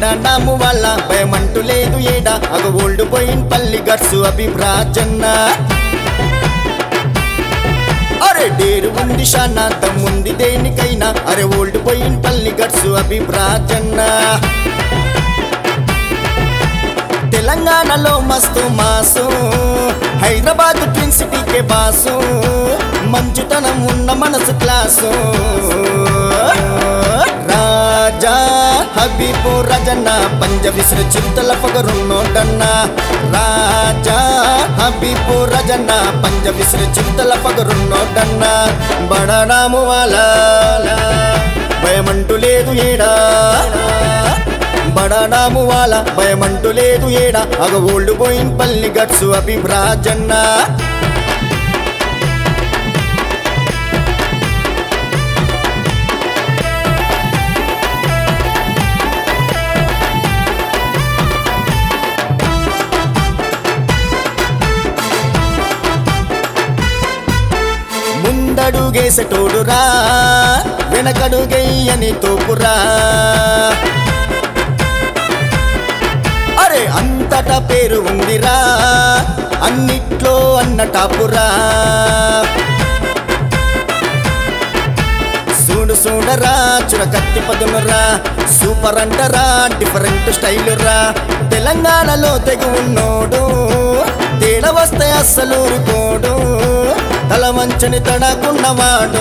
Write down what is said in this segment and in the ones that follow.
బడాము వాళ్ళ భయమంటూ లేదు ఏడా అగ ఓల్డ్ పోయిన్ పల్లి గట్సు అభిప్రాజన్న అరే డేరు ఉంది శానాంతం ఉంది దేనికైనా అరే ఓల్డ్ పోయిన్ పల్లి గట్సు అభిప్రాజన్న తెలంగాణలో మస్తు మాసు హైదరాబాద్ ట్విన్ సిటీకే బాసు మంచుతనం ఉన్న మనసు క్లాసు రాజా హబీబు రజన్న పంజ విసిరి చింతల పగరున్నోడన్న రాజా హబీబు రజన్న పంజ విసిరి చింతల పగరున్నోడన్న బడనాము వాళ్ళ భయమంటూ లేదు ఏడా బడానాము వాళ్ళ భయమంటూ లేదు ఏడా అగ ఓల్డ్ పోయిన్ పల్లి గట్సు అభిప్రాజన్న ముందడుగేసటోడురా వెనకడుగెయ్యని తోపురా అరే అంతట పేరు ఉందిరా అన్నిట్లో అన్న టాపురా చూడు చూడరా చురకత్తి పదునురా సూపర్ అంటరా డిఫరెంట్ స్టైల్ రా తెలంగాణలో తెగు ఉన్నోడు తేడా వస్తే అస్సలు ఊరుకోడు తల మంచని తడకున్నవాడు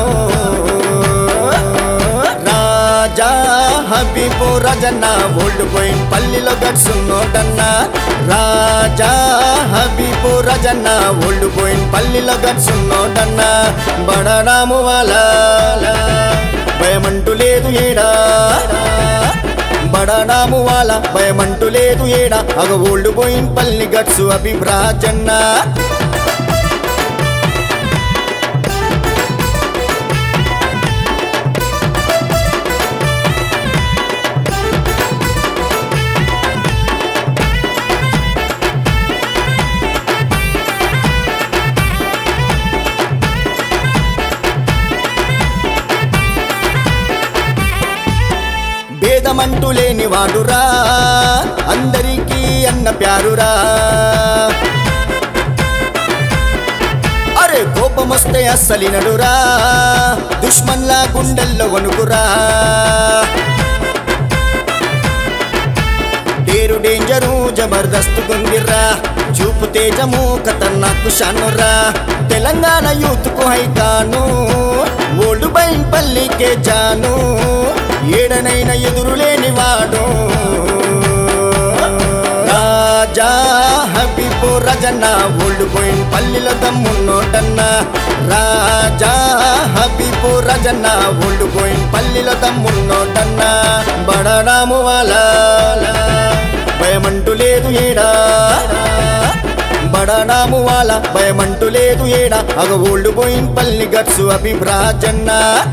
రాజా హబీబు రజన్న ఓల్డ్ పోయిన్ పల్లిలో గడ్సున్నోడన్న రాజా హబీబు రజన్న ఓల్డ్ పోయిన్ పల్లిలో గడ్సున్నోడన్న బడనాము వాళ్ళ భయమంటూ లేదు ఏడా బడనాము వాళ్ళ భయమంటూ లేదు ఏడా అగ ఓల్డ్ పోయిన్ పల్లి గట్సు అభిప్రాజన్న భేదమంటూ లేని వాడురా అందరికీ అన్న ప్యారురా అరే కోపమొస్తే అస్సలినడురా దుష్మన్లా గుండెల్లో వణుకురా డేరు డేంజరు జబర్దస్త్ గుందిర్రా చూపు తేజము ఖతర్నాకు షానురా తెలంగాణ యూత్ కు హైకాను ఓల్డ్ బైన్ పల్లికే జాను ఏడనైన ఎదురులేని వాడు రాజా హబీబు రజన్న ఓల్డ్ పోయిన్ పల్లిలో దమ్మున్నోటన్న రాజా హబీబు రజన్న ఓల్డ్ పోయిన్ పల్లిలో దమ్మున్నోటన్న బడనాము వాళ్ళ భయమంటూ లేదు ఏడా బడనాము వాళ్ళ భయమంటూ లేదు ఏడా అగ ఓల్డ్ పోయిన్ పల్లి గట్సు అభిప్రాజన్న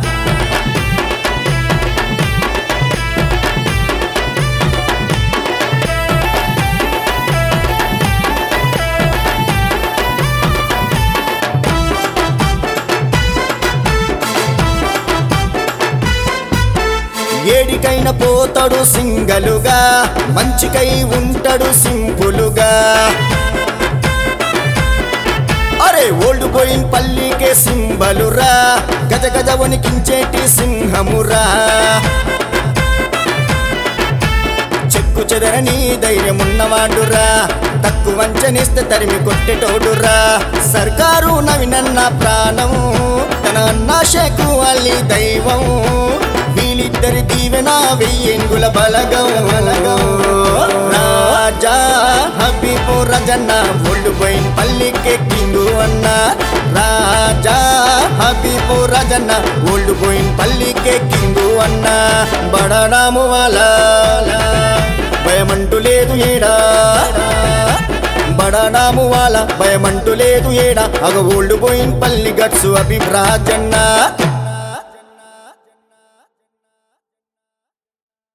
ఏడికైన పోతాడు సింగలుగా మంచికై ఉంటాడు సింపులుగా అరే ఓల్డ్ పోయిన్ పల్లికే సింబలురా గజ గజ వణికించేటి సింహమురా చెక్కు చెదరని ధైర్యమున్నవాడురా తక్కువ వంచనిస్తే తరిమి కొట్టేటోడురా సర్కారు నవినన్న ప్రాణం తన అన్న షేకు అల్లి దైవం వీళ్ళిద్దరి దీవెన వెయ్యంగుల బలగం బలగం రాజా హబీబు రజన్న ఒళ్ళు పోయిన పల్లికే కింగు అన్న రాజా హబీబు రజన్న ఒళ్ళు పోయిన పల్లికే కింగు అన్న బడనాము వాళ్ళ భయమంటూ లేదు ఏడా బడనాము వాళ్ళ భయమంటూ లేదు ఏడా అగ ఓల్డ్ పోయిన పల్లి గట్సు అభిప్రాజన్న